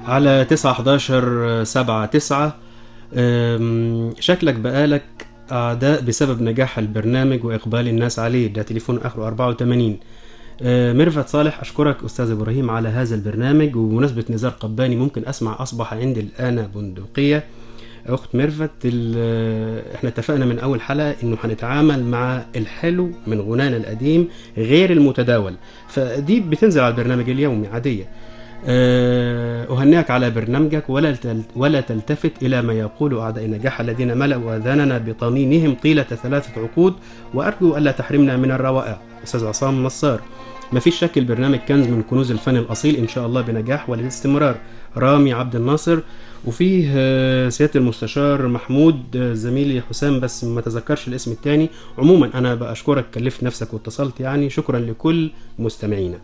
على 9 11 7 9 أم، شكلك بقالك أعداء بسبب نجاح البرنامج وإقبال الناس عليه ده تليفون آخره 84 أه، ميرفت صالح أشكرك أستاذ إبراهيم على هذا البرنامج وبمناسبة نزار قباني ممكن أسمع أصبح عندي الآن بندقية أخت ميرفت ال- إحنا اتفقنا من أول حلقة إنه هنتعامل مع الحلو من غنانا القديم غير المتداول فدي بتنزل على البرنامج اليومي عادية أه، أهنئك على برنامجك ولا تل- ولا تلتفت إلى ما يقول أعداء النجاح الذين ملأوا آذاننا بطنينهم طيلة ثلاثة عقود وأرجو ألا تحرمنا من الروائع أستاذ عصام نصار ما فيش شك البرنامج كنز من كنوز الفن الأصيل إن شاء الله بنجاح وللاستمرار رامي عبد الناصر وفيه آه، سيادة المستشار محمود آه، زميلي حسام بس ما تذكرش الاسم التاني عموما أنا بأشكرك كلفت نفسك واتصلت يعني شكرا لكل مستمعينا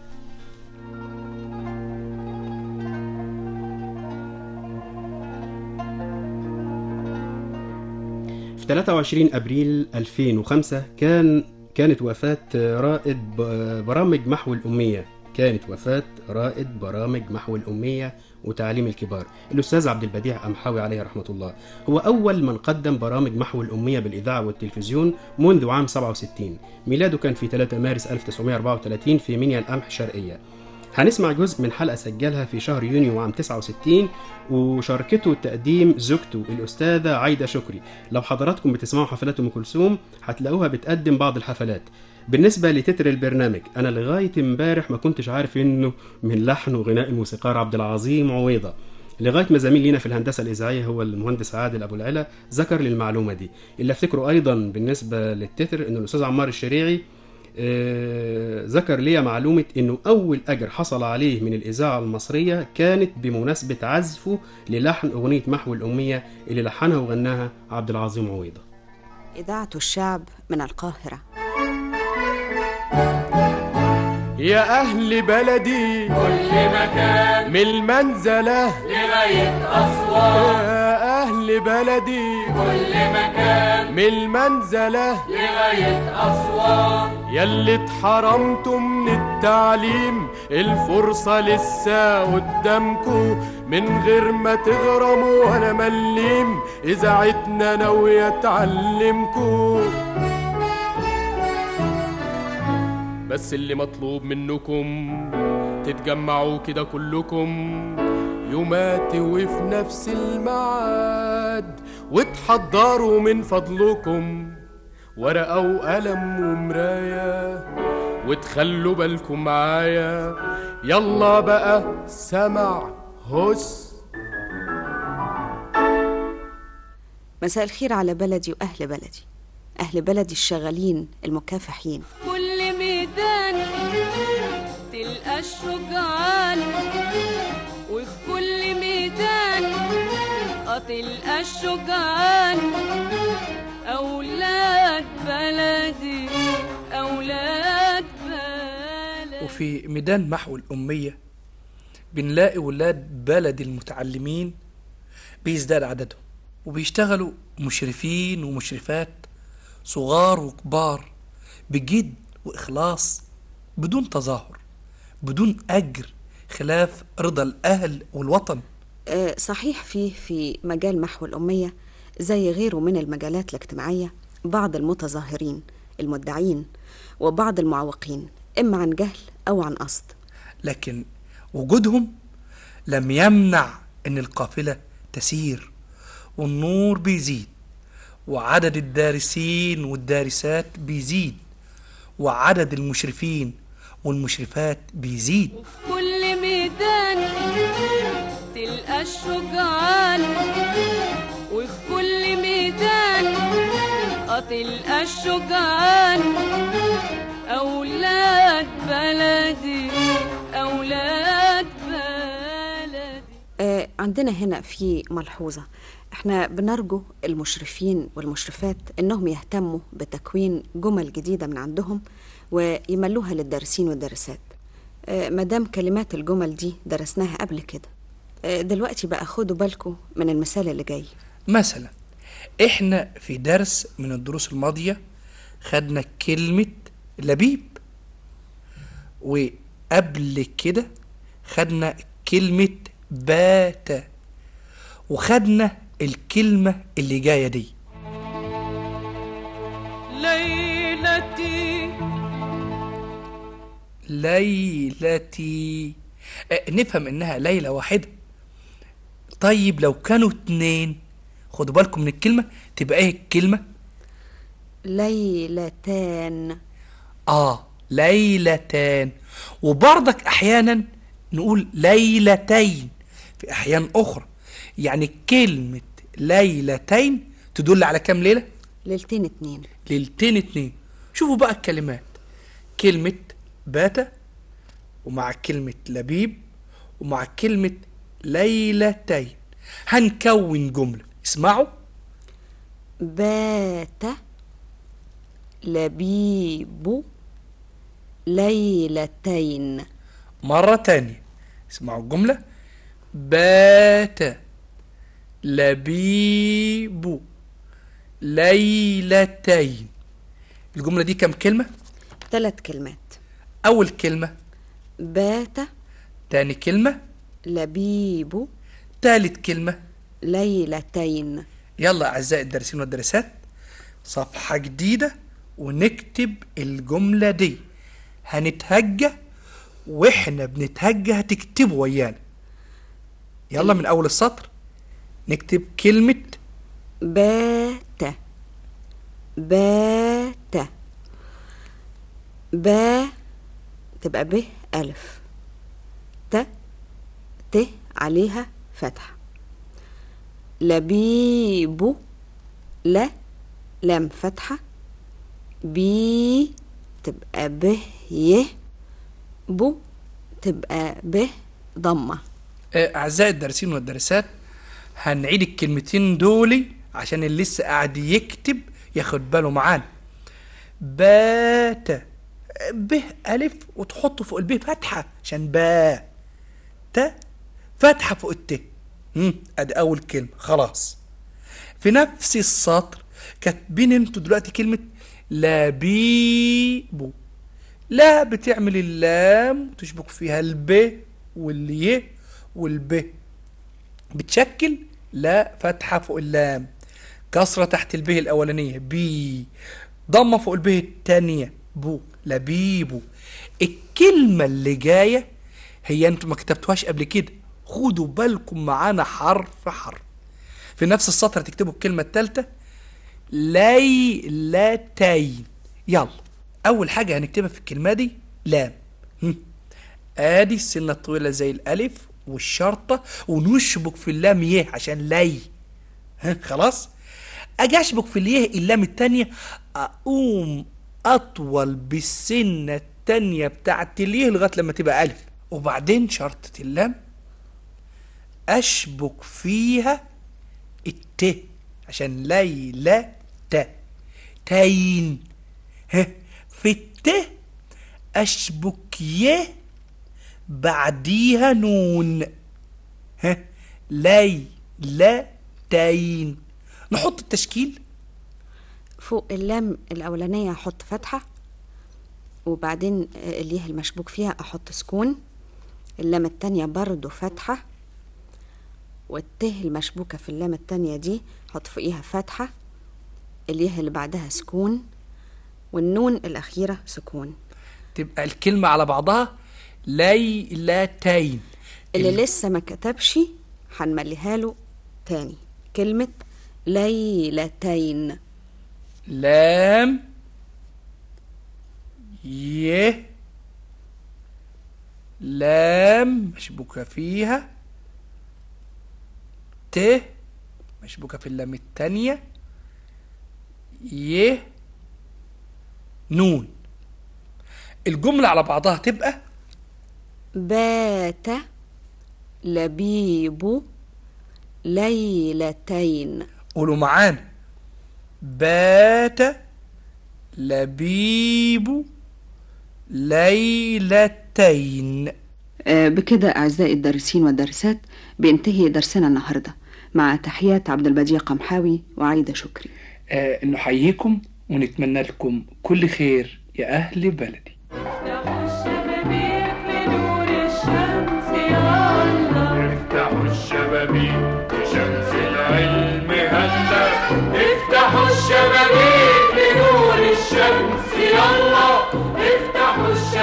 في 23 ابريل 2005 كان كانت وفاة رائد ب- برامج محو الأمية كانت وفاة رائد برامج محو الأمية وتعليم الكبار الأستاذ عبد البديع أمحاوي عليه رحمة الله هو أول من قدم برامج محو الأمية بالإذاعة والتلفزيون منذ عام 67 ميلاده كان في 3 مارس 1934 في منيا القمح الشرقية هنسمع جزء من حلقة سجلها في شهر يونيو عام 69 وشاركته تقديم زوجته الأستاذة عايدة شكري لو حضراتكم بتسمعوا حفلات أم كلثوم هتلاقوها بتقدم بعض الحفلات بالنسبة لتتر البرنامج أنا لغاية امبارح ما كنتش عارف إنه من لحن وغناء الموسيقار عبد العظيم عويضة لغايه ما زميل لينا في الهندسه الاذاعيه هو المهندس عادل ابو العلا ذكر لي المعلومه دي اللي افتكره ايضا بالنسبه للتتر ان الاستاذ عمار الشريعي آه، ذكر لي معلومة انه اول اجر حصل عليه من الاذاعة المصرية كانت بمناسبة عزفه للحن اغنية محو الامية اللي لحنها وغناها عبد العظيم عويضة إذاعة الشعب من القاهرة يا أهل بلدي كل مكان من المنزلة لغاية أسوان يا أهل بلدي كل مكان من المنزلة لغاية أسوان ياللي اتحرمتوا من التعليم الفرصة لسه قدامكو من غير ما تغرموا ولا مليم إذاعتنا ناوية تعلمكو بس اللي مطلوب منكم تتجمعوا كده كلكم يومات وفي نفس الميعاد وتحضروا من فضلكم ورقة وقلم ومراية وتخلوا بالكم معايا يلا بقى سمع هس مساء الخير على بلدي وأهل بلدي أهل بلدي الشغالين المكافحين كل ميدان تلقى الشجعان وفي كل ميدان اه تلقى الشجعان أولاد بلدي أولاد بلدي وفي ميدان محو الأمية بنلاقي ولاد بلد المتعلمين بيزداد عددهم وبيشتغلوا مشرفين ومشرفات صغار وكبار بجد وإخلاص بدون تظاهر بدون أجر خلاف رضا الأهل والوطن آه، صحيح فيه في مجال محو الأمية زي غيره من المجالات الاجتماعية بعض المتظاهرين المدعين وبعض المعوقين إما عن جهل أو عن قصد لكن وجودهم لم يمنع ان القافله تسير والنور بيزيد وعدد الدارسين والدارسات بيزيد وعدد المشرفين والمشرفات بيزيد كل ميدان تلقى الشجعان وفي كل ميدان اه تلقى الشجعان أولاد بلدي أولاد بلدي آه، عندنا هنا في ملحوظة احنا بنرجو المشرفين والمشرفات انهم يهتموا بتكوين جمل جديدة من عندهم ويملوها للدارسين والدارسات آه، مادام كلمات الجمل دي درسناها قبل كده آه، دلوقتي بقى خدوا بالكم من المثال اللي جاي مثلا احنا في درس من الدروس الماضيه خدنا كلمه لبيب وقبل كده خدنا كلمه بات وخدنا الكلمة اللي جاية دي ليلتي ليلتي آه، نفهم انها ليلة واحدة طيب لو كانوا اتنين خدوا بالكم من الكلمة تبقى ايه الكلمة ليلتان اه ليلتان وبرضك احيانا نقول ليلتين في احيان اخرى يعني كلمة ليلتين تدل على كام ليلة ليلتين اتنين ليلتين اتنين شوفوا بقى الكلمات كلمة بات ومع كلمة لبيب ومع كلمة ليلتين هنكون جملة اسمعوا بات لبيب ليلتين مرة تانية اسمعوا الجملة بات لبيب ليلتين الجملة دي كم كلمة؟ ثلاث كلمات أول كلمة بات تاني كلمة لبيب تالت كلمة ليلتين يلا أعزائي الدارسين والدارسات صفحة جديدة ونكتب الجملة دي هنتهجى واحنا بنتهجى هتكتبوا ويانا يلا من أول السطر نكتب كلمة بات بات با تبقى ب ألف ت ت عليها فتحة لبيب لا لام فتحة بي تبقى ب ي بو تبقى ب ضمة آه، أعزائي الدارسين والدارسات هنعيد الكلمتين دولي عشان اللي لسه قاعد يكتب ياخد باله معانا بات ب ألف وتحطه فوق الب فتحة عشان با ت فتحة فوق الت مم، ادي أول كلمة خلاص في نفس السطر كاتبين انتوا دلوقتي كلمة لبيبو لا بتعمل اللام وتشبك فيها الب والي والب بتشكل لا فتحة فوق اللام كسرة تحت الب الأولانية بي ضمة فوق الب التانية بو لبيبو الكلمة اللي جاية هي انتوا ما كتبتوهاش قبل كده خدوا بالكم معانا حرف حرف في نفس السطر تكتبوا الكلمة التالتة ليلتين يلا أول حاجة هنكتبها في الكلمة دي لام هم. ادي السنة الطويلة زي الألف والشرطة ونشبك في اللام يه عشان لي ها خلاص أجي أشبك في اليه اللام التانية أقوم أطول بالسنة التانية بتاعت اليه لغاية لما تبقى ألف وبعدين شرطة اللام أشبك فيها الت عشان ليلة ت تين ها في الت أشبك ي بعديها نون ها ليلتين نحط التشكيل فوق اللام الأولانية أحط فتحة وبعدين آه، اليه المشبوك فيها أحط سكون اللام التانية برضو فتحة والته المشبوكة في اللام التانية دي أحط فوقيها فتحة اليه اللي بعدها سكون والنون الأخيرة سكون تبقى الكلمة على بعضها ليلتين اللي ال- لسه ما كتبش هنمليها له تاني كلمة ليلتين لام ي لام مشبوكة فيها ت مشبوكة في اللام التانية ي نون الجملة على بعضها تبقى بات لبيب ليلتين قولوا معانا بات لبيب ليلتين آه، بكده أعزائي الدارسين والدارسات بينتهي درسنا النهاردة مع تحيات عبد البديع قمحاوي وعايدة شكري آه نحييكم ونتمنى لكم كل خير يا أهل بلدي افتحوا الشبابيك لنور الشمس يا الله افتح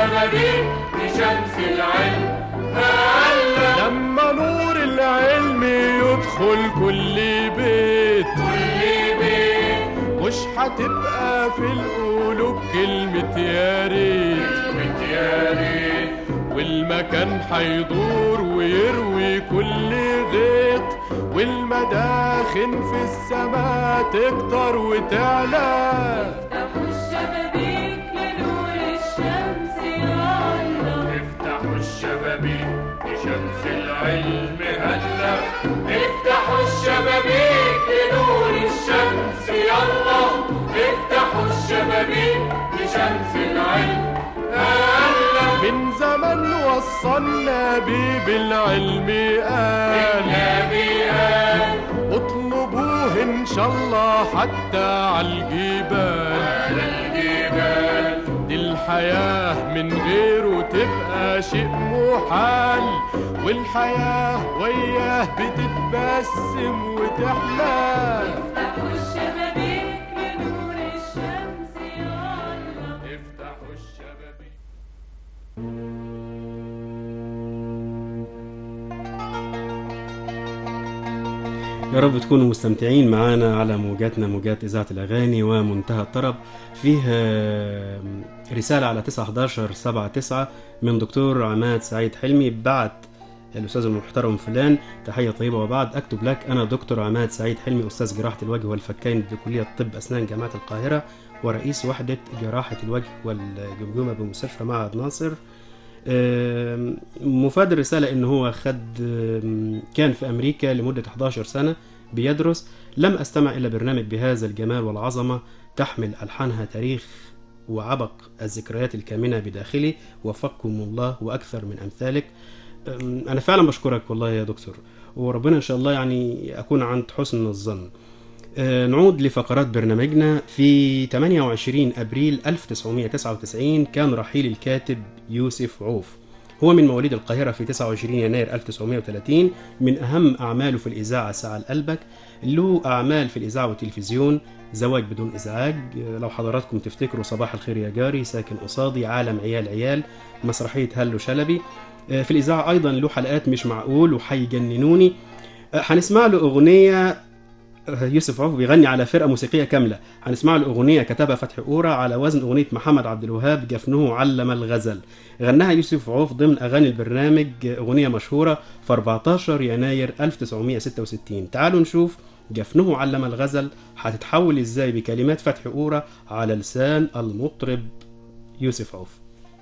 الشبابيك بشمس العلم هلا لما نور العلم يدخل كل بيت كل بيت مش هتبقى في القلوب كلمة يا ريت كلمة يا ريت والمكان هيدور ويروي كل غيط والمداخن في السماء تكتر وتعلى افتحوا الشبابيك لنور الشمس يا الله افتحوا الشبابيك بشمس العلم هلا افتحوا الشبابيك لنور الشمس يلا افتحوا الشبابيك بشمس العلم هلا من زمن وصلنا بيه بالعلم قال النبي قال اطلبوه ان شاء الله حتى عالجبال على الجبال دي الحياة من غيره تبقى شيء محال والحياة وياه بتتبسم وتحلى افتحوا الشبابيك لنور الشمس يا الله افتحوا الشبابيك يا رب تكونوا مستمتعين معانا على موجاتنا موجات إذاعة الأغاني ومنتهى الطرب فيه آه، رسالة على 9 11 7 9 من دكتور عماد سعيد حلمي بعت الأستاذ المحترم فلان تحية طيبة وبعد أكتب لك أنا دكتور عماد سعيد حلمي أستاذ جراحة الوجه والفكين بكلية طب أسنان جامعة القاهرة ورئيس وحدة جراحة الوجه والجمجمة بمستشفى معهد ناصر آم، مفاد الرسالة إن هو خد آم، كان في أمريكا لمدة 11 سنة بيدرس لم أستمع إلى برنامج بهذا الجمال والعظمة تحمل ألحانها تاريخ وعبق الذكريات الكامنة بداخلي وفقكم الله وأكثر من أمثالك أم، أنا فعلا بشكرك والله يا دكتور وربنا إن شاء الله يعني أكون عند حسن الظن آه، نعود لفقرات برنامجنا في 28 أبريل 1999 كان رحيل الكاتب يوسف عوف هو من مواليد القاهرة في 29 يناير 1930 من أهم أعماله في الإذاعة ساعة لقلبك له أعمال في الإذاعة والتلفزيون زواج بدون إزعاج آه، لو حضراتكم تفتكروا صباح الخير يا جاري ساكن قصادي عالم عيال عيال مسرحية هلو شلبي آه، في الإذاعة أيضا له حلقات مش معقول وحيجننوني آه، هنسمع له أغنية يوسف عوف بيغني على فرقه موسيقيه كامله هنسمع له اغنيه كتبها فتحي قوره على وزن اغنيه محمد عبد الوهاب جفنه علم الغزل غناها يوسف عوف ضمن اغاني البرنامج اغنيه مشهوره في 14 يناير 1966 تعالوا نشوف جفنه علم الغزل هتتحول ازاي بكلمات فتحي قوره على لسان المطرب يوسف عوف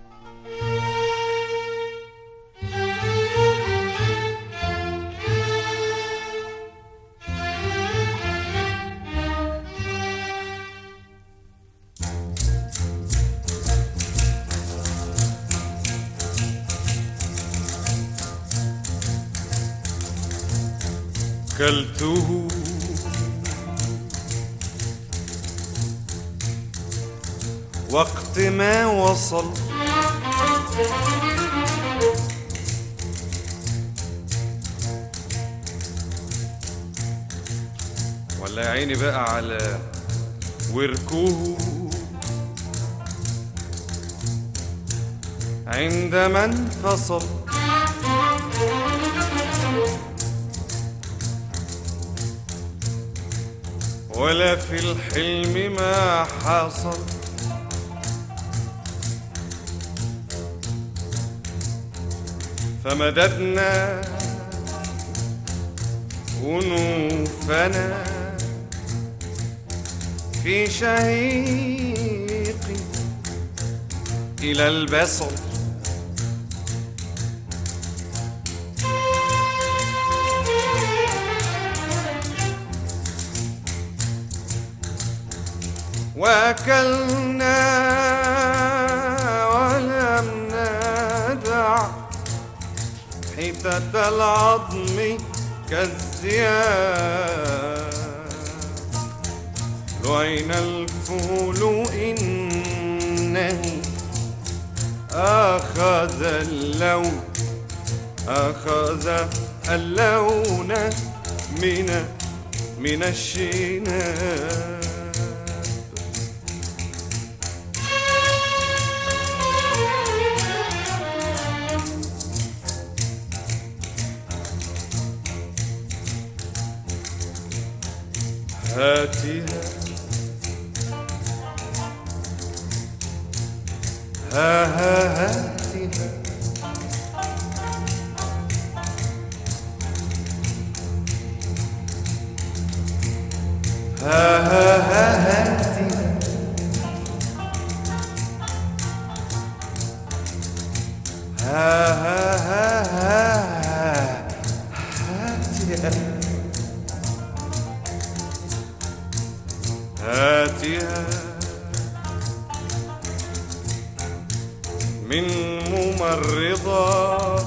كلته وقت ما وصل ولا يا عيني بقى على وركوه عندما انفصل ولا في الحلم ما حصل فمددنا أنوفنا في شهيق إلى البصر وأكلنا ولم ندع حتة العظم كالزياد لعن الفول إنه أخذ اللون أخذ اللون من من الشناب هاتها ها ها هاتها ها ها ها هاتها ها ها ها ها هاتها هاتها من ممرضة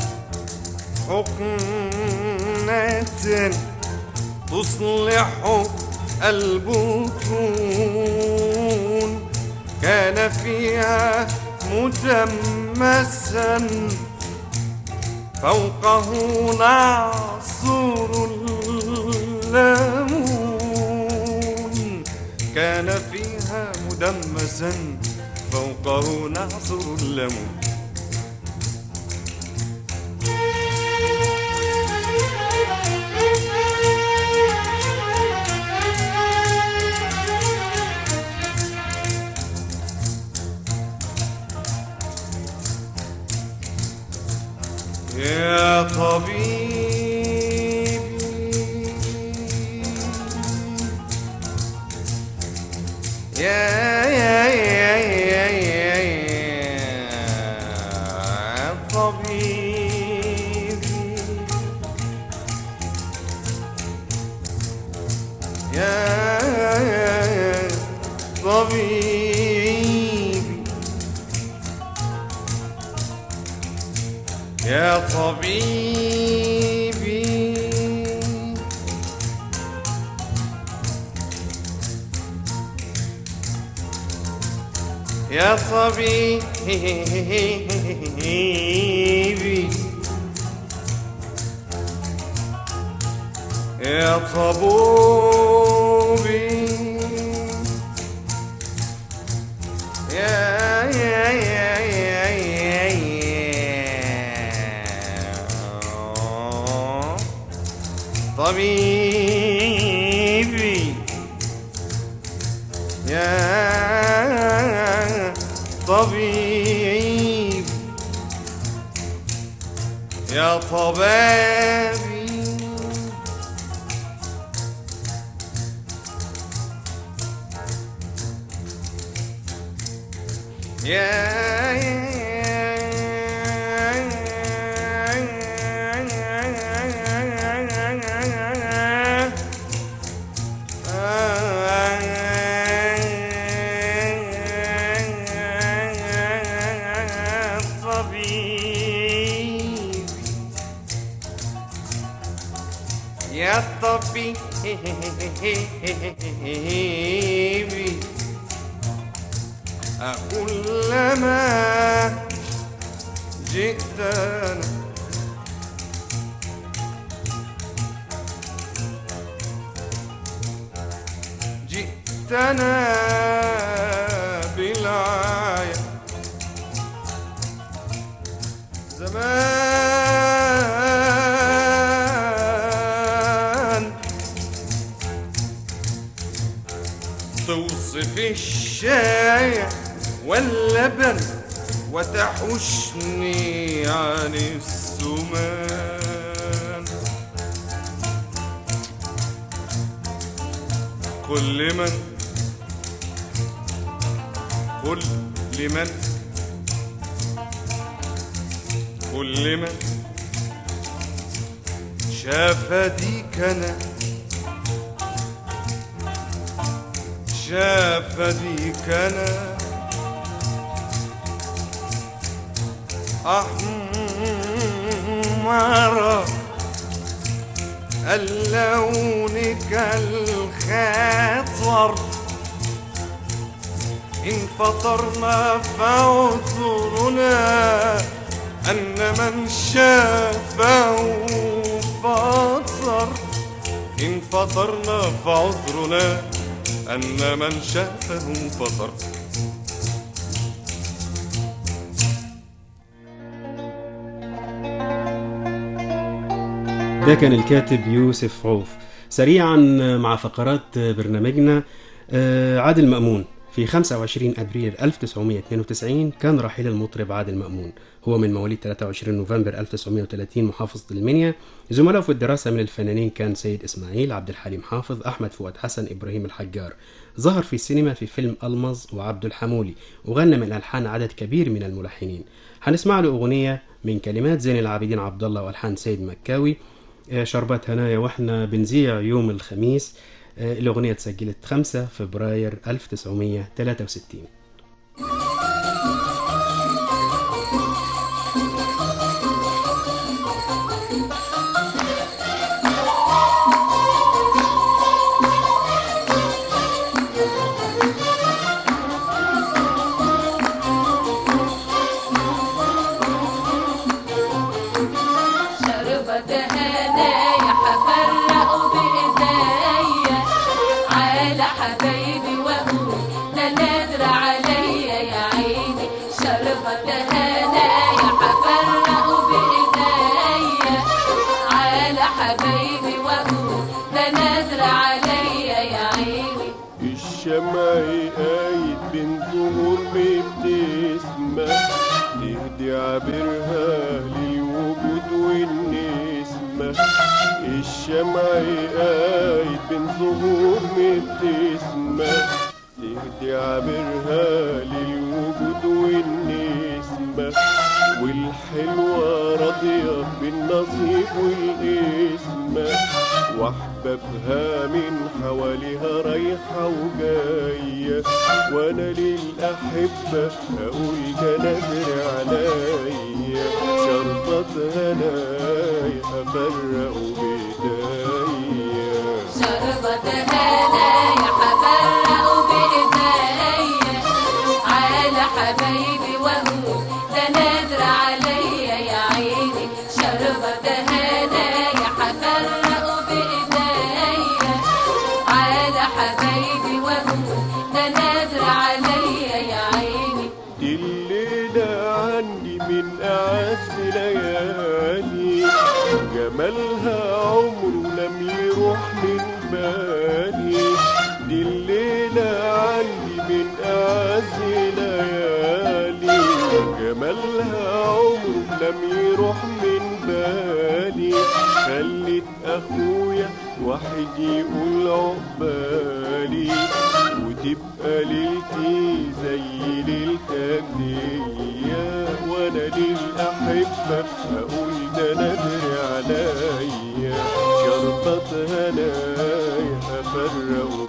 حقنة تصلح البطون كان فيها مدمسا فوقه نعصر الليمون كان فيها مدمسا فوقه نعصر الليمون يا طبيبي يا يا يا يا يا يا طبيبي يا يا يا طبيبي يا طبيبي يا طبيبي يا طبوبي يا يا يا يا يا يا طبيبي يا طبيب يا طبابي يا طبيب يا طبيبي كلما جئتنا جئتنا بالعاية زمان توصف الشاي واللبن وتحشني عن السمان كل من كل من كل من شاف ديكنا شاف ديكنا أحمر اللون كالخطر إن فطرنا فاعذرنا أن من شافه فطر إن فطرنا فعذرنا أن من شافه فطر ده كان الكاتب يوسف عوف سريعا مع فقرات برنامجنا آه، عادل مأمون في 25 أبريل 1992 كان رحيل المطرب عادل مأمون هو من مواليد 23 نوفمبر 1930 محافظة المنيا زملائه في الدراسة من الفنانين كان سيد إسماعيل عبد الحليم حافظ أحمد فؤاد حسن إبراهيم الحجار ظهر في السينما في فيلم ألمظ وعبد الحمولي وغنى من ألحان عدد كبير من الملحنين هنسمع له أغنية من كلمات زين العابدين عبد الله وألحان سيد مكاوي آه، شربات هنايا واحنا بنذيع يوم الخميس آه، الأغنية اتسجلت 5 فبراير 1963 شربت هنايا حفرقوا بإيديا على حبايبي وأقول ده نادر عليا يا عيني شربت هنايا حفرقوا بإيديا على حبايبي وأقول ده نادر عليا يا عيني الشمع قايد بين ظهور بابتسمة تهدي عبرها للوجود والنسمة الشمع قايد بين ظهور بابتسمة تهدي عبرها للوجود والنسمة والحلوة راضية بالنصيب والقسمة واحبابها من حواليها رايحة وجاية وانا للأحبة اقول ده نادر عليا شرطة هنايا افرقوا بايديا شربت هنايا حفرقوا بإيديا على حبايبي وأقول ده نادر عليا يا عيني شربت هنايا حفرقوا بإيديا على حبايبي وأقول ده نادر عليا يا عيني دي الليلة عندي من أعز ليالي جمالها عمره لم يروح من بالي دي الليلة عندي من أعز ليالي جمالها عمره لم يروح من بالي خلت أخويا واحد يقول عقبالي وتبقى ليلتي زي ليلتك دي وانا للأحبة اقول ده نادر عليا شربت هنايا افرق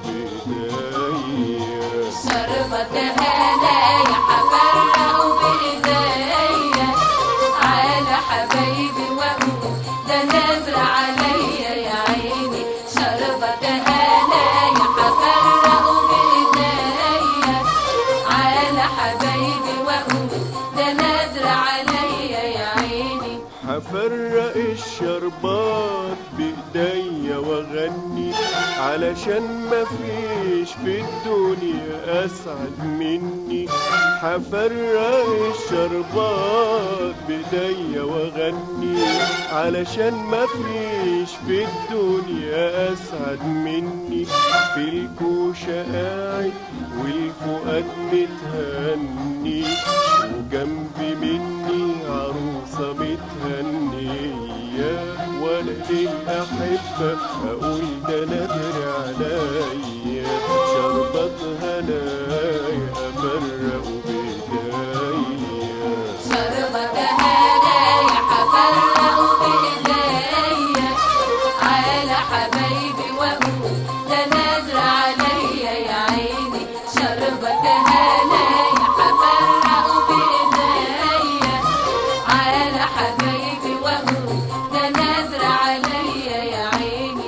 بايديا شربت هنايا حفرقوا بإيديا على حبايبي وأقول ده نادر عليا يا عيني شربت هنايا حفرقوا بإيديا على حبايبي وأقول ده نادر عليا يا عيني هفرق الشربات بايديا واغني علشان مفيش في الدنيا اسعد مني هفرق الشربات بايديا واغني علشان مفيش في الدنيا اسعد مني في الكوشة قاعد والفؤاد متهني وجنبي مني عروسة متهنية وانا للأحبة اقول ده نادر عليا شربت هنايا افرق بايديا شربت هنايا حفرقوا بإيديا على حبايبي وأقول ده نادر عليا يا عيني شربت هنايا حفرقوا بإيديا على حبايبي وأقول ده نادر عليا يا عيني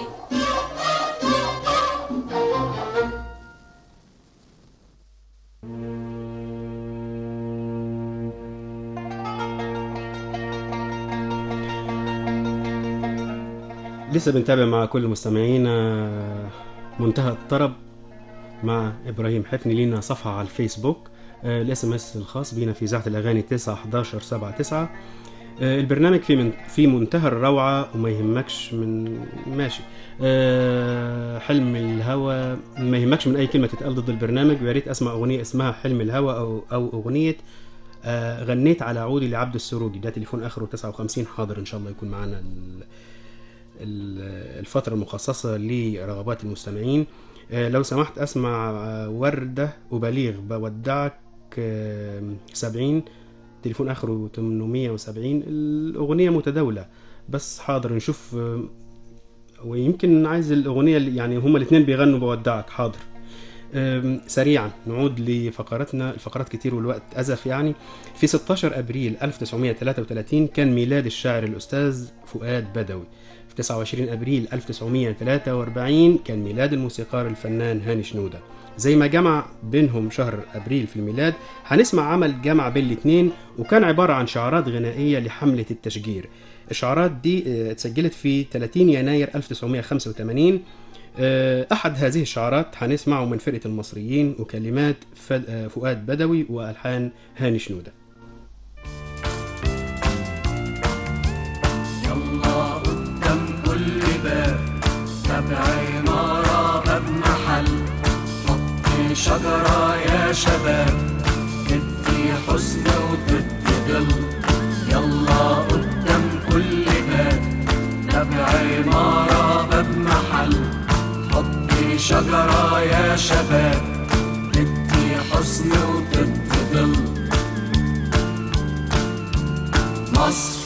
لسه بنتابع مع كل مستمعينا منتهى الطرب مع ابراهيم حفني لينا صفحه على الفيسبوك الاس ام اس الخاص بينا في اذاعه الاغاني 9 11 7 9 آه، البرنامج في من في منتهى الروعة وما يهمكش من ماشي آه، حلم الهوى ما يهمكش من أي كلمة تتقال ضد البرنامج ويا ريت أسمع أغنية اسمها حلم الهوى أو أو أغنية آه، غنيت على عودي لعبد السروجي ده تليفون آخره 59 حاضر إن شاء الله يكون معانا ال- ال- الفترة المخصصة لرغبات المستمعين آه، لو سمحت أسمع آه، وردة وبليغ بودعك آه، 70 تليفون اخره 870 الاغنيه متداوله بس حاضر نشوف آه، ويمكن عايز الاغنيه اللي يعني هما الاثنين بيغنوا بودعك حاضر آم، سريعا نعود لفقراتنا الفقرات كتير والوقت أزف يعني في 16 أبريل 1933 كان ميلاد الشاعر الأستاذ فؤاد بدوي في 29 أبريل 1943 كان ميلاد الموسيقار الفنان هاني شنودة زي ما جمع بينهم شهر أبريل في الميلاد هنسمع عمل جمع بين الاتنين وكان عبارة عن شعارات غنائية لحملة التشجير الشعارات دي آه، اتسجلت في 30 يناير 1985 آه، أحد هذه الشعارات هنسمعه من فرقة المصريين وكلمات فد- آه، فؤاد بدوي وألحان هاني شنودة يلا قدام كل باب باب عمارة باب محل حط شجرة يا شباب تدي حسن وتدي ظل يلا قدام كل باب باب عمارة باب محل حط شجرة يا شباب تدي حسن وتدي ظل مصر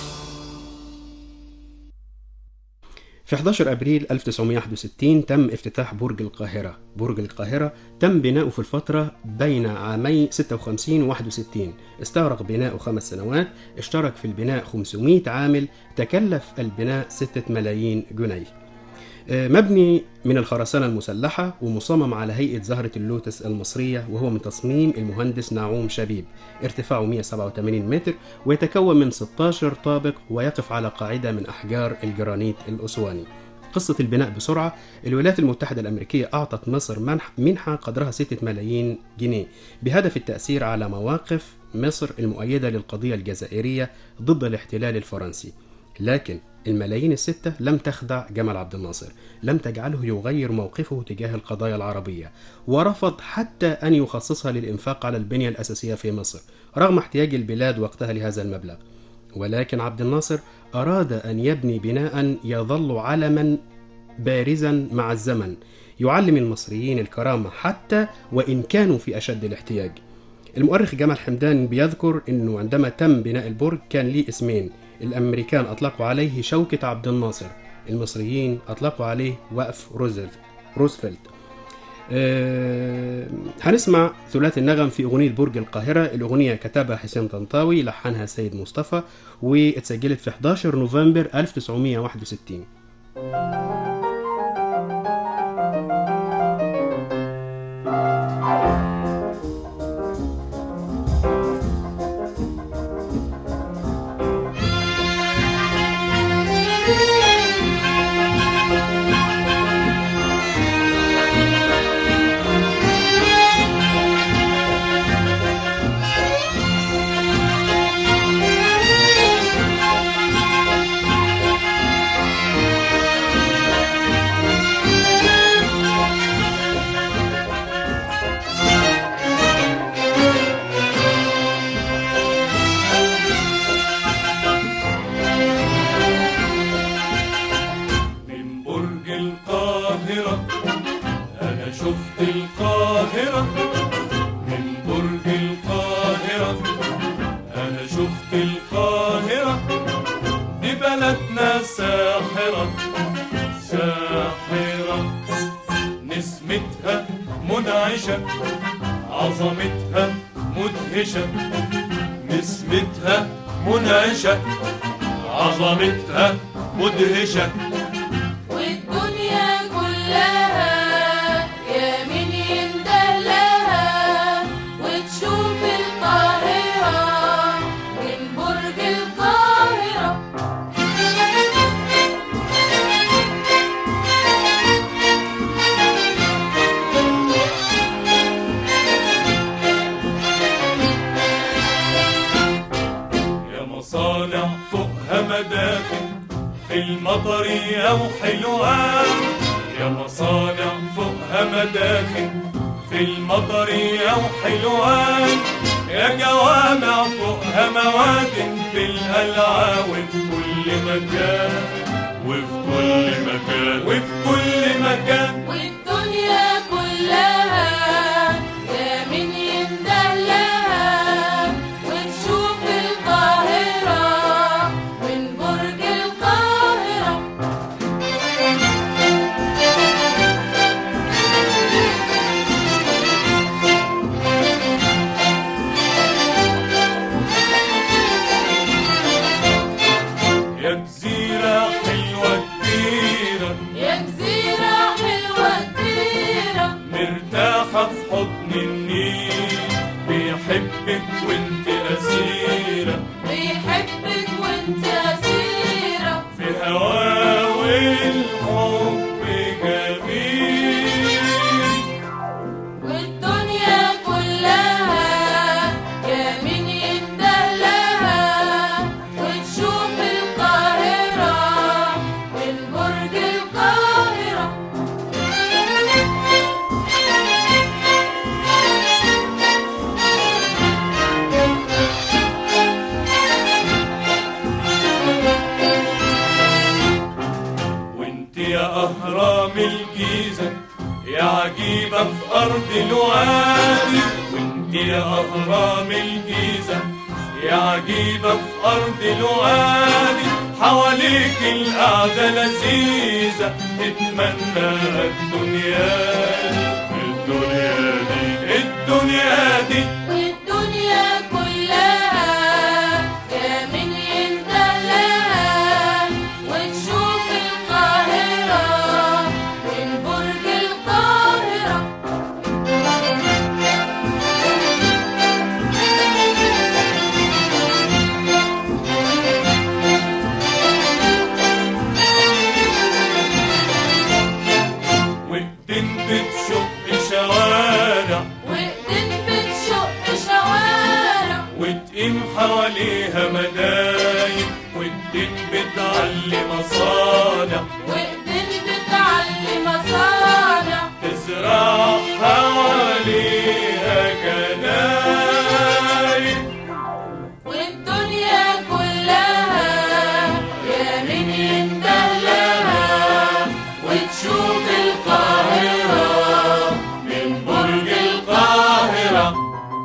في 11 أبريل 1961 تم افتتاح برج القاهرة برج القاهرة تم بناؤه في الفترة بين عامي 56 و 61 استغرق بناؤه خمس سنوات اشترك في البناء 500 عامل تكلف البناء 6 ملايين جنيه آه، مبني من الخرسانة المسلحة ومصمم على هيئة زهرة اللوتس المصرية وهو من تصميم المهندس نعوم شبيب ارتفاعه 187 متر ويتكون من 16 طابق ويقف على قاعدة من أحجار الجرانيت الأسواني قصة البناء بسرعة الولايات المتحدة الأمريكية أعطت مصر منح منحة قدرها 6 ملايين جنيه بهدف التأثير على مواقف مصر المؤيدة للقضية الجزائرية ضد الاحتلال الفرنسي لكن الملايين الستة لم تخدع جمال عبد الناصر لم تجعله يغير موقفه تجاه القضايا العربية ورفض حتى أن يخصصها للإنفاق على البنية الأساسية في مصر رغم احتياج البلاد وقتها لهذا المبلغ ولكن عبد الناصر أراد أن يبني بناء يظل علما بارزا مع الزمن يعلم المصريين الكرامة حتى وإن كانوا في أشد الاحتياج المؤرخ جمال حمدان بيذكر انه عندما تم بناء البرج كان ليه اسمين الامريكان اطلقوا عليه شوكة عبد الناصر المصريين اطلقوا عليه وقف روزفلت روزفلت أه هنسمع ثلاثي النغم في أغنية برج القاهرة الأغنية كتبها حسين طنطاوي لحنها سيد مصطفى واتسجلت في 11 نوفمبر 1961 من برج القاهرة أنا شفت القاهرة من برج القاهرة أنا شفت القاهرة دي بلدنا ساحرة ساحرة نسمتها منعشة عظمتها مدهشة نسمتها منعشة عظمتها مدهشة والدنيا كلها يا من ينده لها وتشوف القاهرة من برج القاهرة يا مصانع فوق فوقها مداخل في المطر أو حلوان يا مصانع فوقها مداخل في المطر أو حلوان يا جوامع فوقها مواد في القلعة وفي كل مكان وفي كل مكان وفي كل مكان والدنيا كلها يا من ينده لها وتشوف القاهرة من برج القاهرة يا جزيرة حلوة كبيرة يا جزيرة حلوة كبيرة مرتاحة في حضن النيل بيحبك وانت أسيرة بيحبك وانت أسيرة في هواه والحب جميل والدنيا كلها يا من ينده لها وتشوف القاهرة من برج القاهرة وانت يا أهرام الجيزة يا عجيبة في أرض الوادي وانت يا أهرام الجيزة يا عجيبة في أرض الوادي حواليك القعدة لذيذة تتمنى الدنيا دي الدنيا دي الدنيا دي والدنيا كلها يا من ينده لها وتشوف القاهرة من برج القاهرة وإيدين بتشق شوارع وإيدين بتشق شوارع وتقيم حواليها مداين والدين بتعلي مصانع وإيدين بتعلي مصانع تزرع حواليها جناين والدنيا كلها يا من ينده لها وتشوف القاهرة من برج القاهرة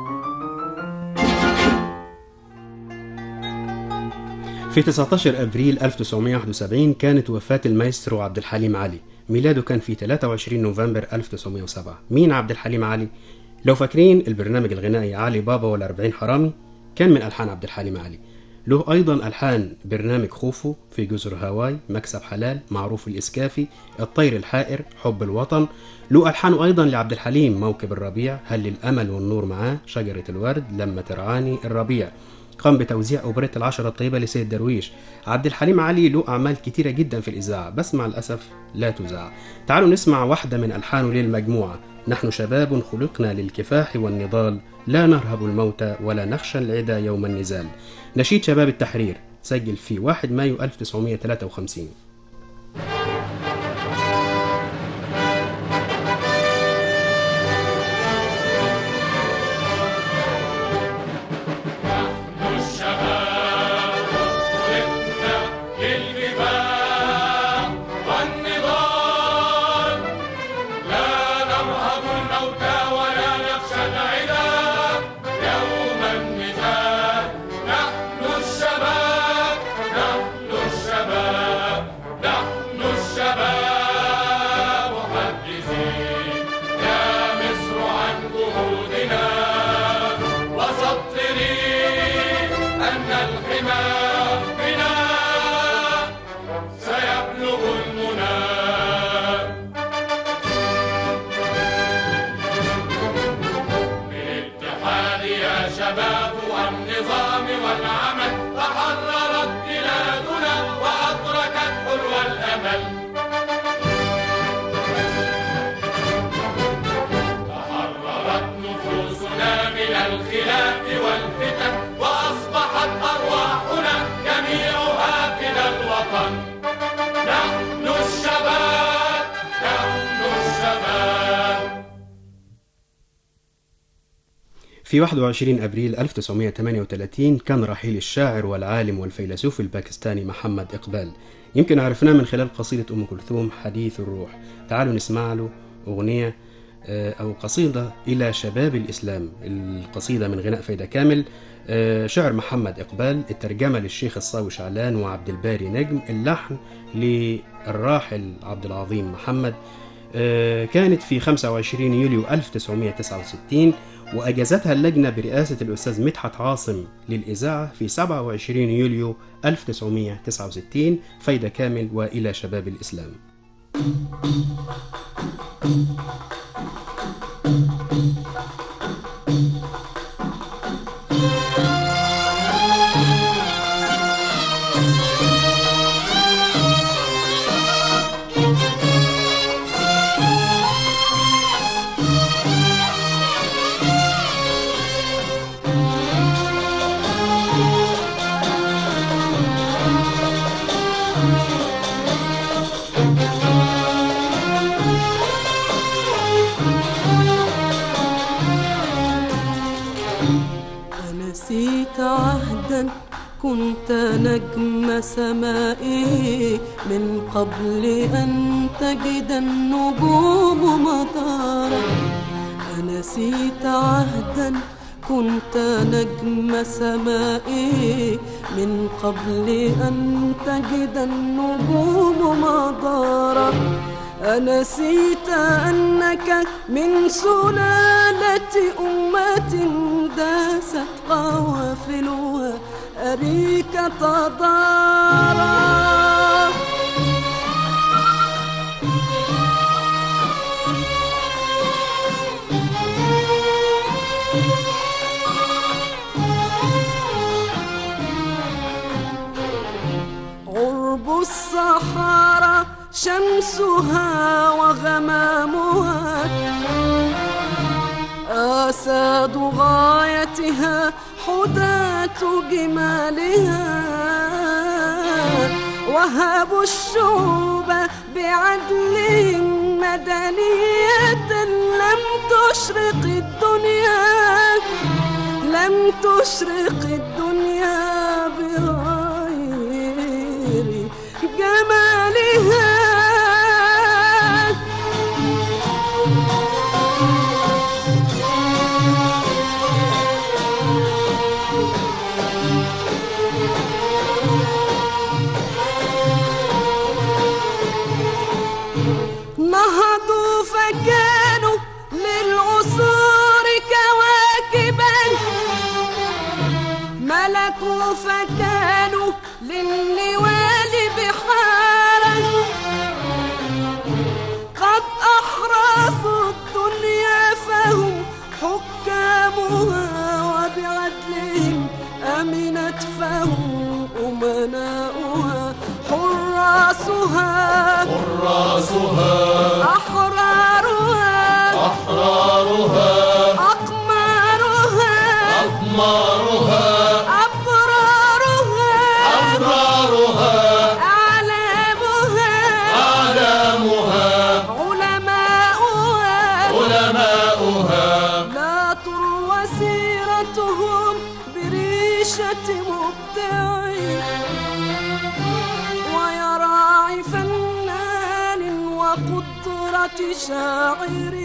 في 19 أبريل 1971 كانت وفاة المايسترو عبد الحليم علي ميلاده كان في 23 نوفمبر 1907 مين عبد الحليم علي؟ لو فاكرين البرنامج الغنائي علي بابا والأربعين حرامي كان من ألحان عبد الحليم علي له أيضا ألحان برنامج خوفو في جزر هاواي مكسب حلال معروف الإسكافي الطير الحائر حب الوطن له ألحان أيضا لعبد الحليم موكب الربيع هل الأمل والنور معاه شجرة الورد لما ترعاني الربيع قام بتوزيع أوبريت العشرة الطيبة لسيد درويش عبد الحليم علي له أعمال كتيرة جدا في الإذاعة بس مع الأسف لا تذاع تعالوا نسمع واحدة من ألحانه للمجموعة نحن شباب خلقنا للكفاح والنضال لا نرهب الموت ولا نخشى العدا يوم النزال نشيد شباب التحرير سجل في 1 مايو 1953 الشباب خلقنا للكفاح والنضال لا نرهب الموت ولا نخشى العدا يوم النزال نحن الشباب نحن الشباب الوطن نحن الشباب نحن الشباب في 21 أبريل 1938 كان رحيل الشاعر والعالم والفيلسوف الباكستاني محمد إقبال يمكن عرفناه من خلال قصيدة أم كلثوم حديث الروح تعالوا نسمع له أغنية آه، أو قصيدة إلى شباب الإسلام القصيدة من غناء فايدة كامل آه، شعر محمد إقبال الترجمة للشيخ الصاوي شعلان وعبد الباري نجم اللحن للراحل عبد العظيم محمد آه، كانت في 25 يوليو 1969 وأجازتها اللجنة برئاسة الأستاذ مدحت عاصم للإذاعة في 27 يوليو 1969 فايدة كامل وإلى شباب الإسلام نسيت عهدا كنت نجم سمائي من قبل أن تجد النجوم مطارا أنسيت عهدا كنت نجم سمائي من قبل أن تجد النجوم مدارا أنسيت أنك من سلالة أمة داست قوافلها أريك تضارا غرب الصحارى شمسها وغمامها آساد غايتها حداة جمالها وهبوا الشعوب بعدلهم مدنية لم تشرق الدنيا لم تشرق الدنيا بغير جمالها نهضوا فكانوا للعصور كواكبا ملكوا فكانوا للنوال بحارا قد أحرصوا الدنيا فهم حكامها وبعدلهم أمنت فهم أمناؤها حراسها حراسها أحرارها أحرارها أقمارها أقمارها أبرارها أبرارها أعلامها أعلامها علماؤها علماؤها لا تروى سيرتهم بريشة مبدعين ويراعي فنان وقدرة شاعر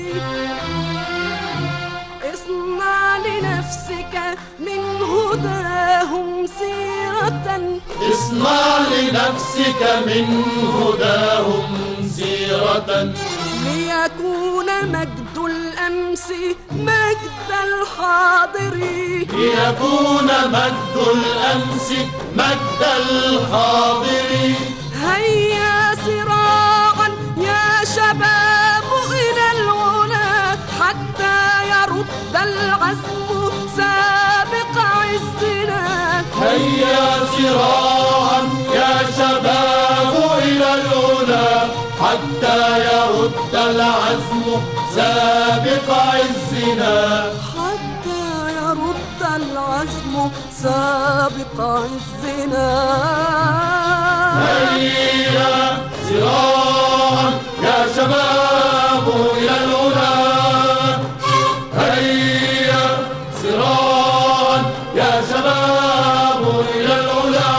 اصنع لنفسك من هداهم سيرة اصنع لنفسك من هداهم سيرة ليكون مجد الأمس مجد الحاضر ليكون مجد الأمس مجد الحاضر هيا صراعا يا شباب إلى العلا حتى يرد العزم سابق عزنا هيا صراعا يا شباب إلى العلا حتى يرد العزم سابق عزنا حتى يرد العزم سابق عزنا هيا سراعا يا شباب إلى العلا هيا سراعا يا شباب إلى العلا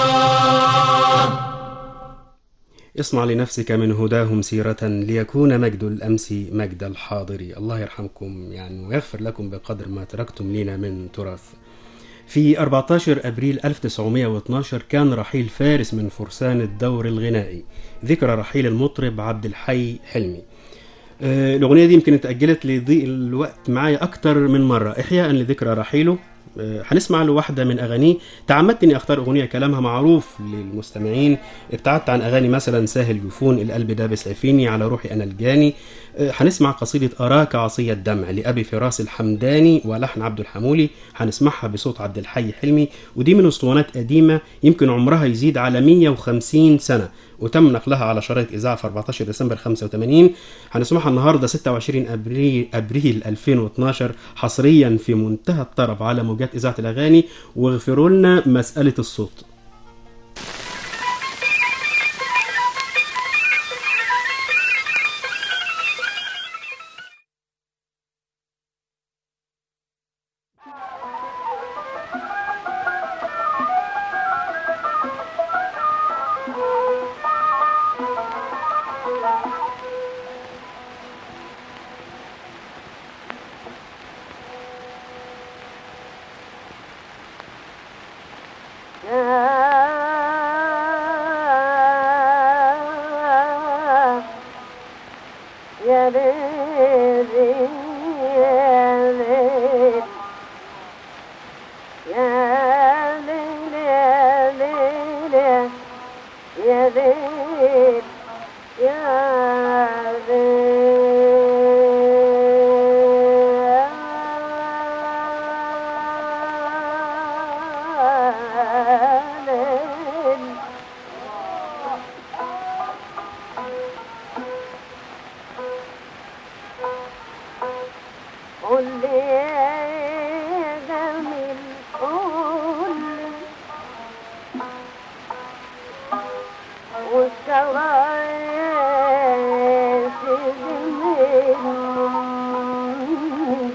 اصنع لنفسك من هداهم سيرة ليكون مجد الأمس مجد الحاضر الله يرحمكم يعني ويغفر لكم بقدر ما تركتم لنا من تراث في 14 أبريل 1912 كان رحيل فارس من فرسان الدور الغنائي ذكرى رحيل المطرب عبد الحي حلمي آه، الأغنية دي يمكن اتأجلت لضيق الوقت معايا أكتر من مرة إحياء لذكرى رحيله آه، هنسمع له واحدة من أغانيه تعمدت إني أختار أغنية كلامها معروف للمستمعين ابتعدت عن أغاني مثلا ساهل جفون القلب دابس عفيني على روحي أنا الجاني آه، هنسمع قصيدة أراك عصي الدمع لأبي فراس الحمداني ولحن عبد الحمولي هنسمعها بصوت عبد الحي حلمي ودي من اسطوانات قديمة يمكن عمرها يزيد على 150 سنة وتم نقلها على شرايط إذاعة في 14 ديسمبر 85 هنسمعها النهاردة 26 أبريل, أبريل 2012 حصريا في منتهى الطرب على موجات إذاعة الأغاني واغفروا لنا مسألة الصوت يا ليل يا ليل يا ليل يا ليل يا ليل يا ليل قول لي يا جميل قول لي والسواد جميل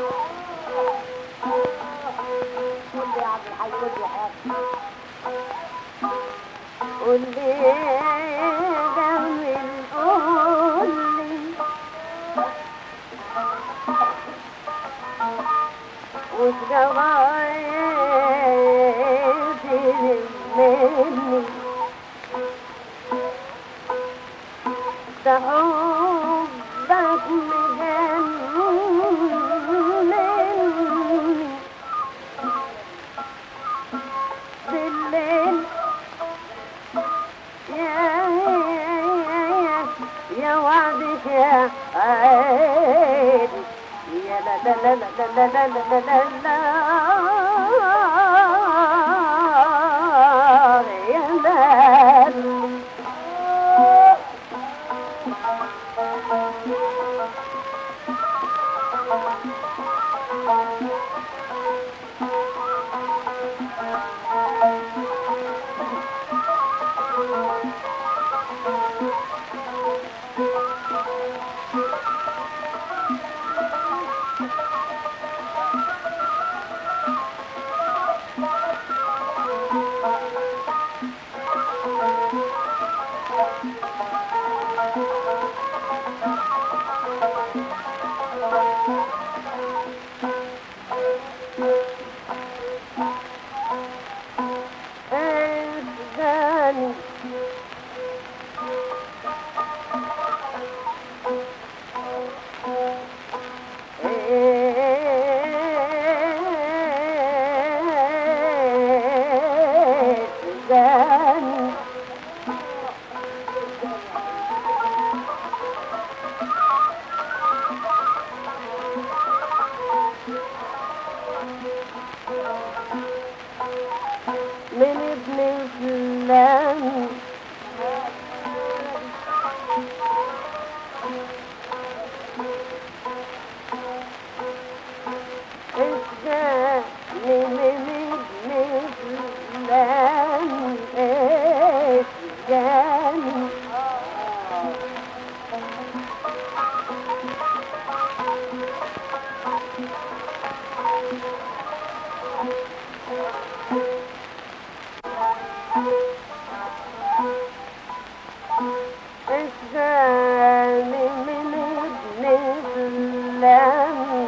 قول لي يا جميل قول لي وسجوايتي مني تحبك مجنني بالليل يا يا يا يا وعدك يا عيني يا لا لا لا لا لا لا لا لا لا لا يا لا أفغاني أفغاني من ابن فلان اسجاني من ابن فلان اشغالي من ابن الفلان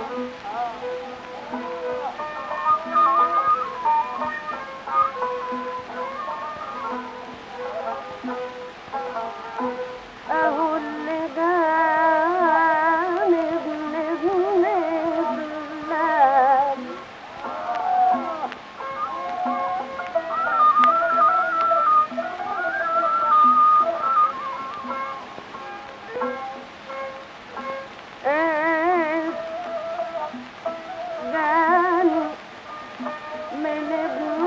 اهو اللي جاني ابن ابن الفلان ايه جاني من ابن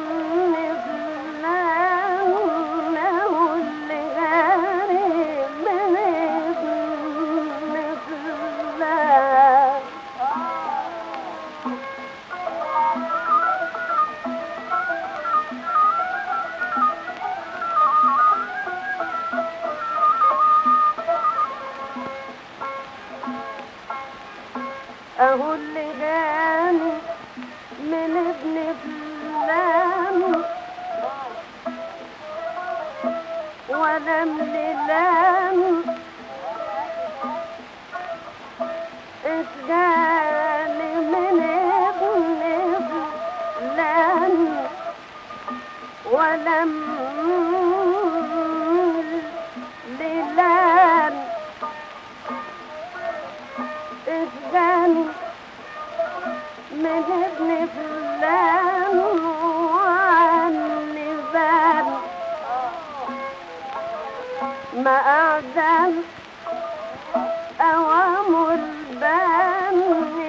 فلان هو اللي جاني من ابن فلان اهو اللي جاني من ابن فلان ولم للام اتجاني من ابن فلان ولم للام اتجاني من ابن فلان وعني بان ما أعدم أوام البان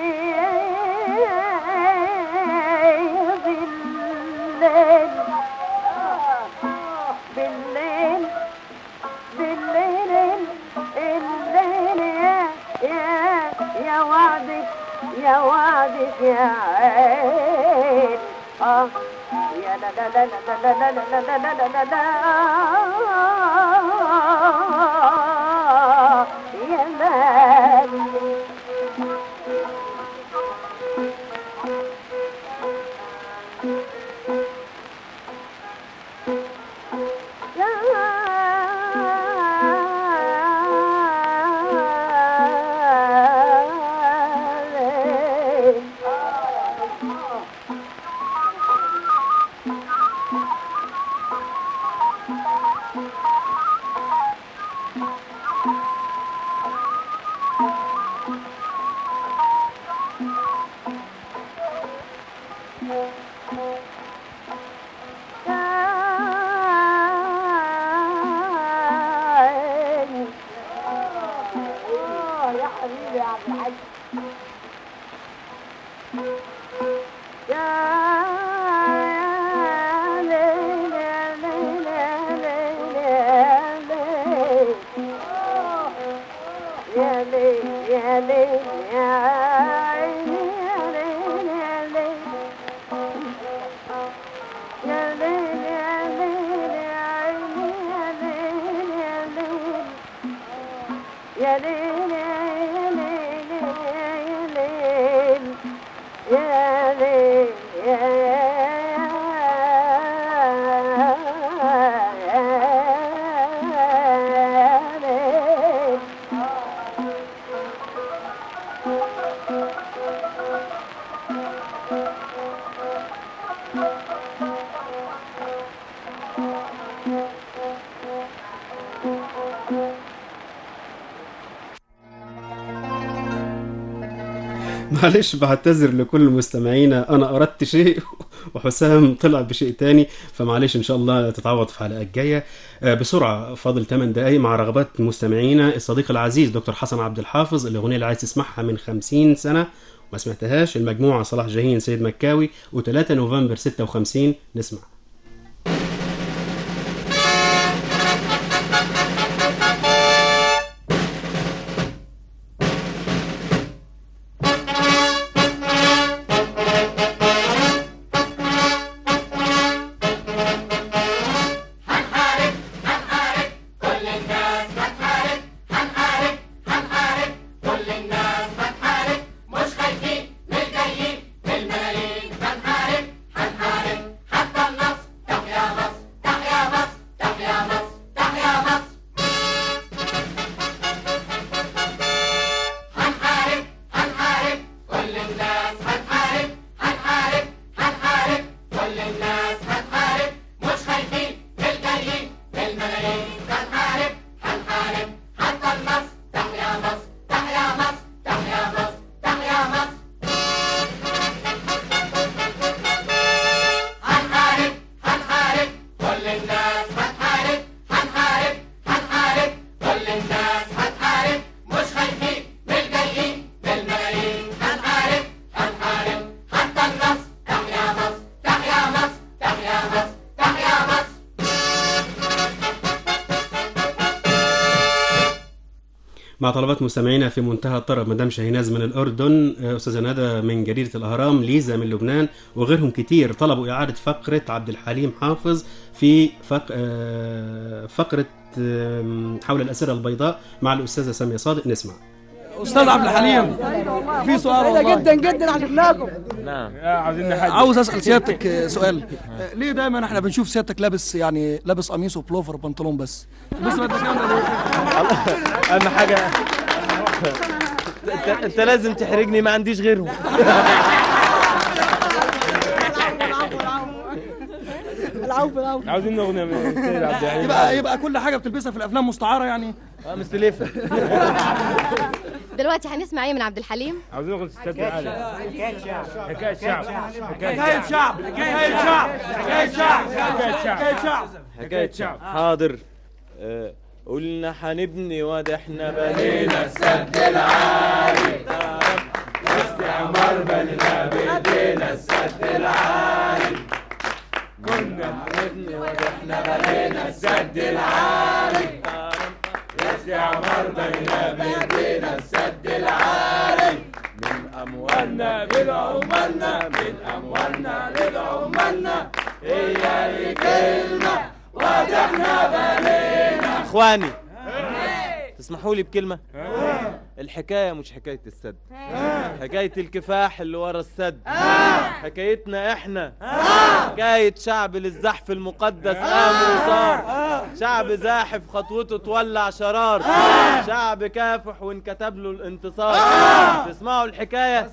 بالليل بالليل بالليل الليل يا يا يا وعدك يا وعدك يا عين آه يا لا لا لا لا لا لا لا لا لا لا لا لا يا مالي يا حبيبي يا عبد الحاج يا يا ليل يا ليل يا ليل يا ليل يا ليل يا عيني يا ليل يا ليل يا ليل يا ليل يا عيني يا ليل يا ليل يا ليل يا ليل يا ليل يا ليل معلش بعتذر لكل مستمعينا انا اردت شيء وحسام طلع بشيء تاني فمعلش ان شاء الله تتعوض في حلقات جايه آه، بسرعه فاضل 8 دقائق مع رغبات مستمعينا الصديق العزيز دكتور حسن عبد الحافظ الاغنيه اللي عايز تسمعها من 50 سنه ما سمعتهاش المجموعه صلاح جاهين سيد مكاوي و3 نوفمبر 56 نسمع كل الناس هتحارب هنحارب هنحارب كل الناس هتحارب مش خايفين من الجايين بالملايين هنحارب هنحارب حتى النصر مع طلبات مستمعينا في منتهى الطرب مدام شاهيناز من الأردن آه، أستاذة ندى من جريدة الأهرام ليزا من لبنان وغيرهم كتير طلبوا إعادة فقرة عبد الحليم حافظ في فق... آه، فقرة آم، حول الأسئلة البيضاء مع الأستاذة سامية صادق نسمع استاذ عبد الحليم في سؤال والله جدا جدا عجبناكم نعم عاوزين حاجه عاوز اسال سيادتك آه، سؤال آه، ليه دايما احنا بنشوف سيادتك لابس يعني لابس قميص وبلوفر وبنطلون بس بس بدك اهم حاجه انت, انت لازم تحرجني ما عنديش غيرهم العفو العفو عاوزين اغنيه من السيد عبد الحليم يبقى يبقى كل حاجه بتلبسها في الافلام مستعاره يعني اه مستلفه دلوقتي هنسمع ايه من عبد الحليم عاوزين اغنيه السد العالي حكايه شعب حكايه شعب حكايه شعب حكايه شعب حكايه شعب حكايه شعب حكايه شعب حكايه شعب حاضر آه، قلنا هنبني واد احنا بنينا السد العالي استعمار بنينا بايدينا السد العالي كنا هنبني واد احنا بنينا السد العالي استعمار بنينا بايدينا السد العالي من اموالنا بالعمالنا من اموالنا للعمالنا هي الكلمه واد احنا بنينا اخواني تسمحوا لي بكلمه الحكايه مش حكايه السد حكايه الكفاح اللي ورا السد حكايتنا احنا حكايه شعب للزحف المقدس قام وصار شعب زاحف خطوته تولع شرار شعب كافح وانكتب له الانتصار تسمعوا الحكايه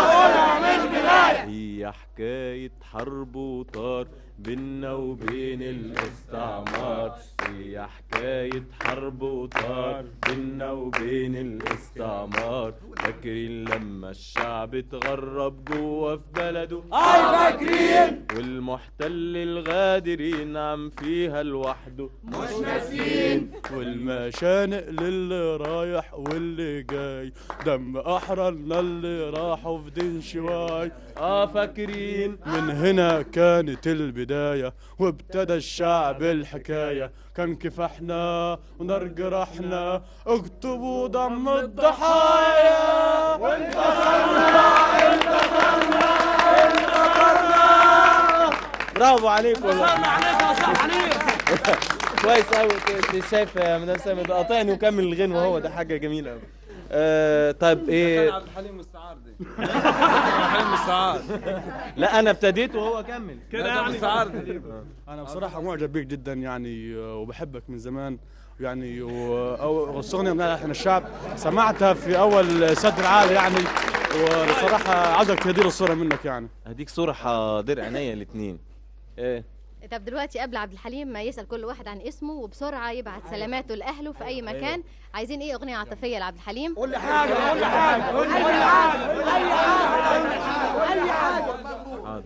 هي حكايه حرب وطار بينا وبين الاستعمار هي حكاية حرب وطار بينا وبين الاستعمار فاكرين لما الشعب اتغرب جوا في بلده أي فاكرين. والمحتل الغادر ينعم فيها لوحده مش ناسيين. والمشانق للي رايح واللي جاي دم احررنا اللي راحوا في دين شواي اه فاكرين من هنا كانت البداية وابتدى الشعب الحكاية كان كفاحنا ونار جرحنا اكتبوا دم الضحايا وانتصرنا انتصرنا انتصرنا برافو عليك والله وصلنا عليك يا صاحب عليك كويس قوي انت شايف يا مدام سامي ده قاطعني وكمل الغنوه هو ده حاجه جميله قوي آه طيب ايه عبد الحليم مستعار دي عبد الحليم مستعار لا انا ابتديت وهو كمل كده لا، ده يعني مستعار دي. انا بصراحه معجب بيك جدا يعني وبحبك من زمان يعني و- أو- والأغنية من احنا الشعب سمعتها في اول سد العالي يعني وبصراحه عاوزك تهدي الصوره منك يعني هديك صوره حاضر عينيا الاثنين ايه طب دلوقتي قبل عبد الحليم ما يسأل كل واحد عن اسمه وبسرعة يبعت سلاماته لأهله في أي مكان عايزين إيه أغنية عاطفية لعبد الحليم قول لي حاجة قول لي حاجة قول لي حاجة قول لي حاجة قول لي حاجة أي حاجة حاضر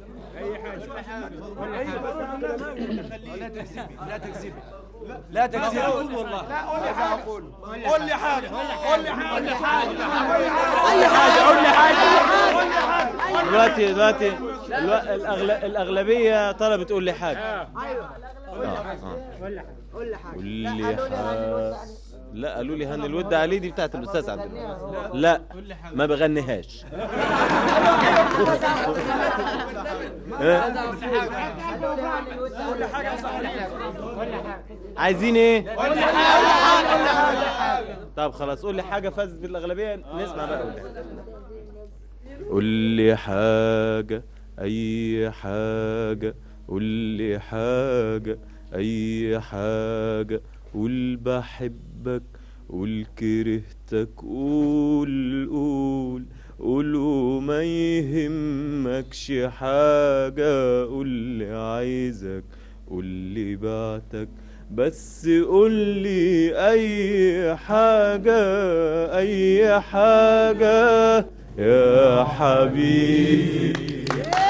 لا تكذبي لا تكذبي قول والله لا قول لي حاجة قول لي حاجة قول لي حاجة قول لي حاجة أي حاجة قول لي حاجة قول لي حاجة دلوقتي دلوقتي الو- الأغل- الاغلبيه طلبت تقول لي حاجه ايوه قول لي حاجه قول لي حاجة قول لي حاجة قول لي حاجه لا قالوا لي هن الود عليه دي بتاعت الاستاذ عبد الوهاب لا ما بغنيهاش عايزين ايه طب خلاص قول لي حاجه فازت بالاغلبيه نسمع بقى قول لي حاجه اي حاجه قول لي حاجه اي حاجه قول بحبك قول كرهتك قول قول قول وما يهمكش حاجة قول لي عايزك قول لي بعتك بس قول لي أي حاجة أي حاجة يا حبيبي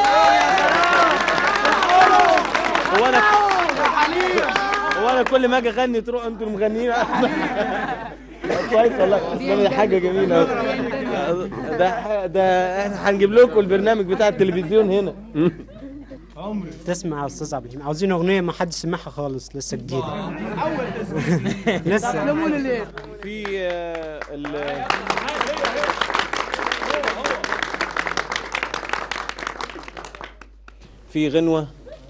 هو أنا هو أنا كل ما أجي أغني تروح أنتوا المغنيين كويس والله ده حاجة جميلة أوي. ده ح- ده احنا هنجيب لكم البرنامج بتاع التلفزيون هنا تسمع يا استاذ عبد الحليم عاوزين اغنيه ما حدش سمعها خالص لسه جديده لسه في آه، ال- في غنوة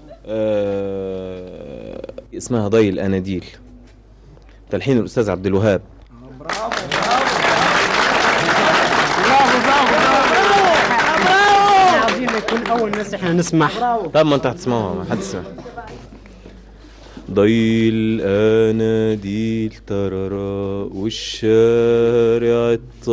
آه، اسمها ضي الأناديل تلحين الأستاذ عبد الوهاب عاوزين نكون اول ناس احنا نسمعها طب ما انت هتسمعوها ما حد سمع ضي الأناديل تررى والشارع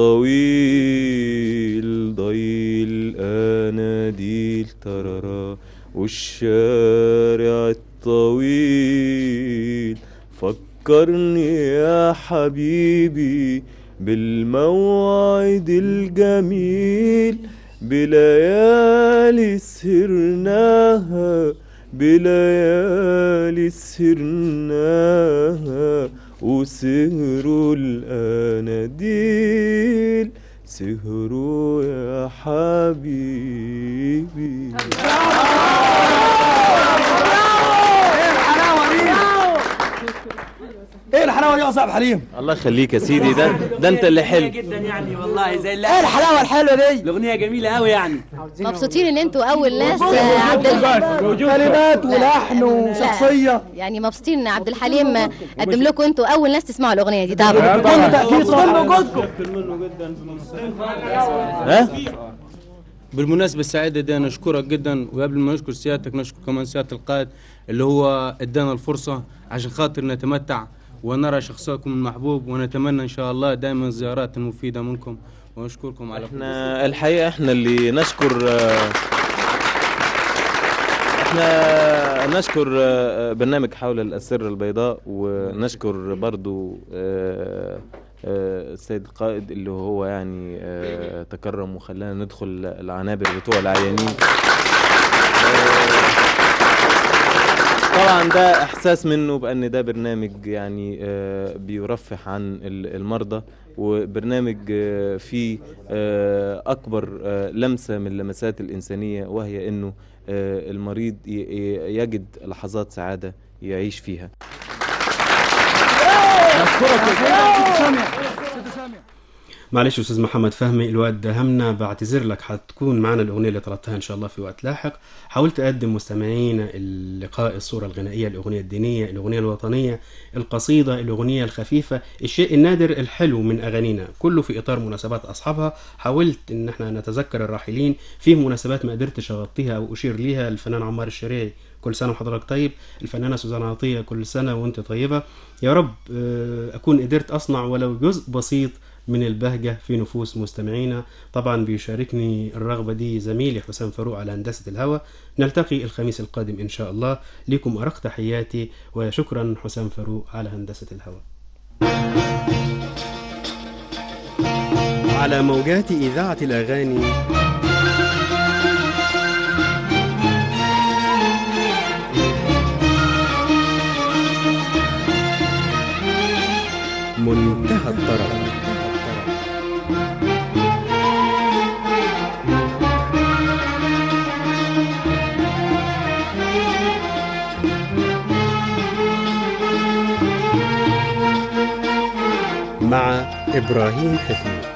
الطويل ضي الأناديل تررى والشارع الطويل فكرني يا حبيبي بالموعد الجميل بليالي سهرناها بليالي سهرناها وسهروا الأناديل سهروا يا حبيبي ايه الحلاوه دي يا صاحب حليم الله يخليك يا سيدي ده ده انت اللي حلو جدا يعني والله زي اللي ايه الحلاوه الحلوه دي الاغنيه جميله قوي يعني مبسوطين ان انتوا اول ناس آه، عبد الحليم كلمات ولحن وشخصيه يعني مبسوطين ان عبد الحليم قدم لكم انتوا اول ناس تسمعوا الاغنيه دي طبعا بكل تاكيد مبسوطين بوجودكم ها بالمناسبة السعيدة دي نشكرك جدا وقبل ما نشكر سيادتك نشكر كمان سيادة القائد اللي هو ادانا الفرصة عشان خاطر نتمتع ونرى شخصكم المحبوب ونتمنى ان شاء الله دائما زيارات مفيدة منكم ونشكركم على احنا الحقيقة احنا اللي نشكر آه، احنا نشكر آه، برنامج حول الأسرة البيضاء ونشكر برضو آه، آه، السيد القائد اللي هو يعني آه، تكرم وخلانا ندخل العنابر بتوع العيانين طبعا ده احساس منه بان ده برنامج يعني آه، بيرفه عن ال- المرضى وبرنامج آه، فيه آه، اكبر آه، لمسه من لمسات الانسانيه وهي انه آه، المريض ي- ي- يجد لحظات سعاده يعيش فيها معلش يا استاذ محمد فهمي الوقت دهمنا بعتذر لك هتكون معنا الاغنيه اللي طلبتها ان شاء الله في وقت لاحق حاولت اقدم مستمعينا اللقاء الصوره الغنائيه الاغنيه الدينيه الاغنيه الوطنيه القصيده الاغنيه الخفيفه الشيء النادر الحلو من اغانينا كله في اطار مناسبات اصحابها حاولت ان احنا نتذكر الراحلين في مناسبات ما قدرتش اغطيها او اشير ليها الفنان عمار الشريعي كل سنه وحضرتك طيب الفنانه سوزان عطيه كل سنه وانت طيبه يا رب آه، اكون قدرت اصنع ولو جزء بسيط من البهجة في نفوس مستمعينا طبعا بيشاركني الرغبة دي زميلي حسام فاروق على هندسة الهوى نلتقي الخميس القادم إن شاء الله لكم أرق تحياتي وشكرا حسام فاروق على هندسة الهوى على موجات إذاعة الأغاني منتهى الطرب مع إبراهيم حفيظ